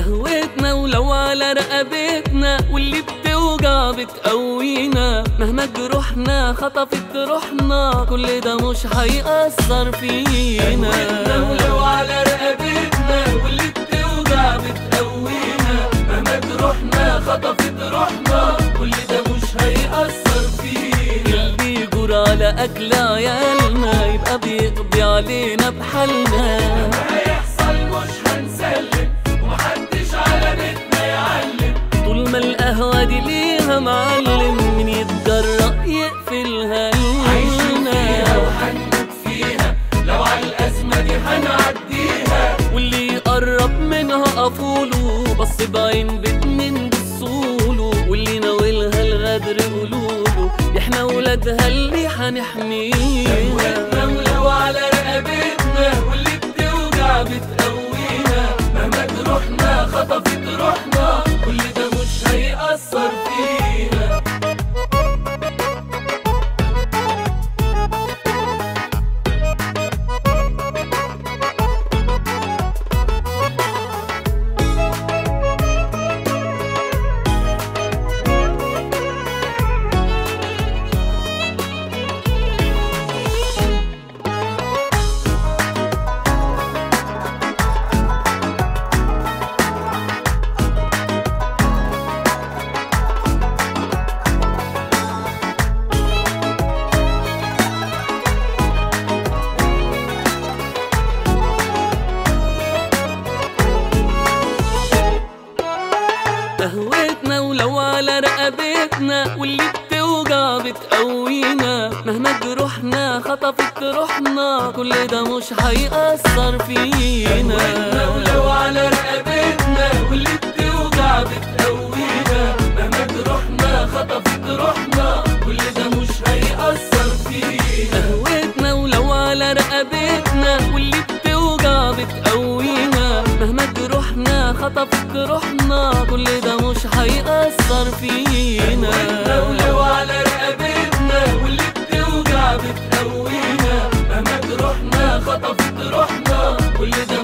قهوتنا ولو على رقبتنا واللي بتوجع بتقوينا مهما جروحنا خطفت روحنا كل ده مش هيأثر فينا قهوتنا ولو على رقبتنا واللي بتوجع بتقوينا مهما جروحنا خطفت روحنا كل ده مش هيأثر فينا اللي يجور على أكل عيالنا يبقى بيقضي علينا بحالنا هيحصل مش هنسلم ومحدش على بيتنا يعلم طول ما القهوة دي ليها معلم من يتجرأ يقفلها لنا فيها وهنموت فيها لو على الأزمة دي هنعديها واللي يقرب منها قفوله بص بعين باتنين بصوله واللي ناولها الغدر قولوله احنا ولادها اللي هنحميها ولو على رقبتنا واللي بتوجع بتقوينا مهما جروحنا خطفت روحنا كل ده مش هيأثر فينا قهوتنا ولو على رقبتنا واللي بتوجع بتقوينا مهما جروحنا خطفت روحنا كل ده مش هيأثر فينا ولو على رقبتنا واللي بتوجع بتقوينا مهما جروحنا خطفت روحنا كل ده مش هيأثر فينا قهوتنا ولو على رقبتنا واللي بتوجع بتقوينا مهما جروحنا خطفت روحنا كل ده مش هيأثر فينا ولو على رقبتنا واللي بتوجع بتقوينا مهما جروحنا خطفت روحنا كل ده